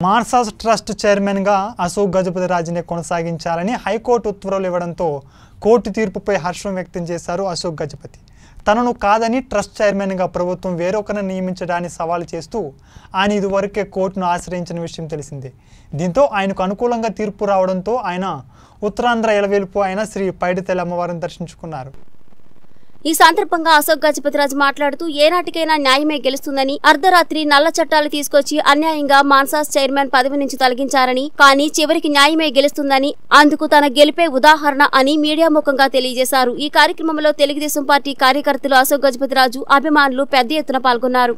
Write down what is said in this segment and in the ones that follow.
మార్సాస్ trust చైర్మన్గా అశోక్ గజపతి రాజునే కొనసాగించాలని high court ఉత్తర్వులు ఇవ్వడంతో కోర్టు తీర్పుపై హర్షం వ్యక్తం చేశారు అశోక్ గజపతి తనను కాదని ట్రస్ట్ చైర్మన్గా ప్రభుత్వం వేరొకరిని నియమించడాన్ని సవాలు చేస్తూ ఆయన ఇదివరకే కోర్టును ఆశ్రయించిన విషయం తెలిసిందే దీంతో ఆయనకు అనుకూలంగా తీర్పు రావడంతో ఆయన ఉత్తరాంధ్ర ఎలవేలుపు అయిన శ్రీ పైడితల్లి అమ్మవారిని దర్శించుకున్నారు ఈ సందర్భంగా అశోక్ గజపతిరాజు మాట్లాడుతూ ఏనాటికైనా న్యాయమే గెలుస్తుందని అర్ధరాత్రి నల్ల చట్టాలు తీసుకొచ్చి అన్యాయంగా మాన్సాస్ చైర్మన్ పదవి నుంచి తొలగించారని కానీ చివరికి న్యాయమే గెలుస్తుందని అందుకు తన గెలిపే ఉదాహరణ అని మీడియా ముఖంగా తెలియజేశారు ఈ కార్యక్రమంలో తెలుగుదేశం పార్టీ కార్యకర్తలు అశోక్ గజపతిరాజు అభిమానులు పెద్ద ఎత్తున పాల్గొన్నారు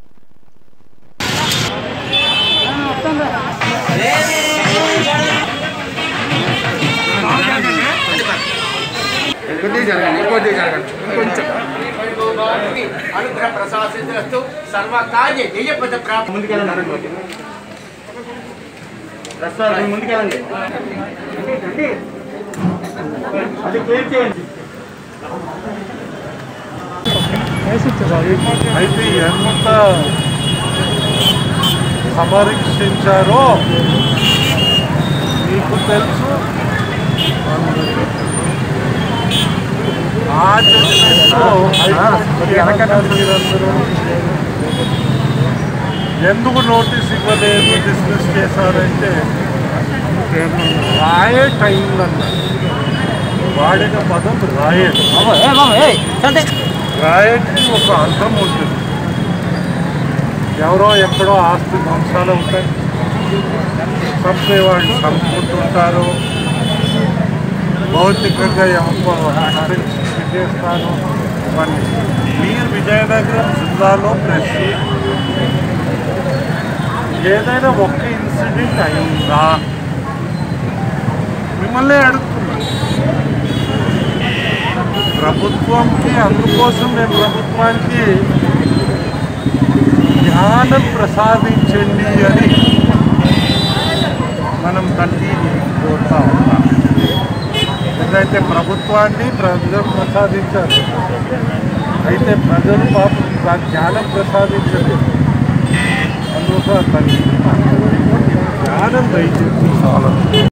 కొద్దిగా జరగండి కొద్దిగా జరగండి కొంచెం అనుగ్రహ ప్రసాదిస్తూ సర్వకార్య జయపద ప్రాప్తి ముందుకెళ్ళండి ప్రస్తుతం ముందుకెళ్ళండి అది క్లియర్ చేయండి అయితే ఎంత సమరీక్షించారో మీకు తెలుసు ఆ జడ్జిమెంట్లో మీరందరూ ఎందుకు నోటీస్ ఇవ్వలేదు డిస్కస్ చేశారంటే రాయట్ అయిందన్నారు వాడిన పదం రాయట్ రాయట్కి ఒక అర్థం ఉంటుంది ఎవరో ఎక్కడో ఆస్తి ధ్వంసాలు అవుతాయి చంపే వాళ్ళు చంపుకుంటుంటారు భౌతికంగా ఎవరో యాక్సిడెంట్స్ చేస్తారు ఇవన్నీ మీరు విజయనగరం జిల్లాలో ప్రతి ఏదైనా ఒక్క ఇన్సిడెంట్ అయిందా మిమ్మల్ని అడుగుతున్నా ప్రభుత్వంకి అందుకోసం నేను ప్రభుత్వానికి జ్ఞానం ప్రసాదించండి అని మనం తండ్రిని కోరుతా ఉన్నాం ఏదైతే ప్రభుత్వాన్ని ప్రజలు ప్రసాదించారు అయితే ప్రజలు పాపం ఆ జ్ఞానం ప్రసాదించలేదు అందుకోసం తండ్రి జ్ఞానం దయచేసి చాలా